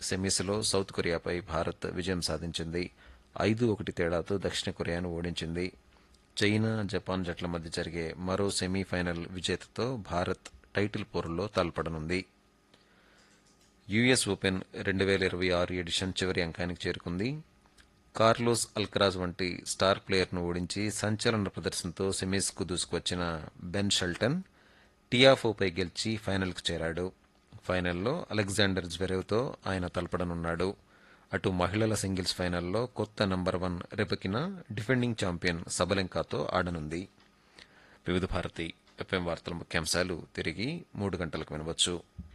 సెమీస్లో south కొరియాపై Bharat విజయం సాధించింది ఐదు ఒకటి తేడాతో దక్షిణ కొరియాను ఓడించింది చైనా జపాన్ జట్ల మధ్య జరిగే మరో సెమీఫైనల్ విజేతతో భారత్ టైటిల్ పోరులో తలపడనుంది యుఎస్ ఓపెన్ రెండు వేల ఇరవై ఆరు ఎడిషన్ చివరి అంకానికి చేరుకుంది కార్లోస్ అల్కరాజ్ వంటి స్టార్ ప్లేయర్ను ఓడించి సంచలన ప్రదర్శనతో సెమీస్కు దూసుకువచ్చిన బెన్ షెల్టన్ టియాఫోపై గెలిచి ఫైనల్కు చేరాడు ఫైనల్లో అలెగ్జాండర్ జ్వెరేవ్తో ఆయన తలపడనున్నాడు అటు మహిళల సింగిల్స్ ఫైనల్లో కొత్త number one Rybakina defending champion సబలెంకాతో ఆడనుంది వివిధ భారతి ఎఫ్ఎం వార్తల ముఖ్యాంశాలు తిరిగి మూడు గంటలకు వినవచ్చు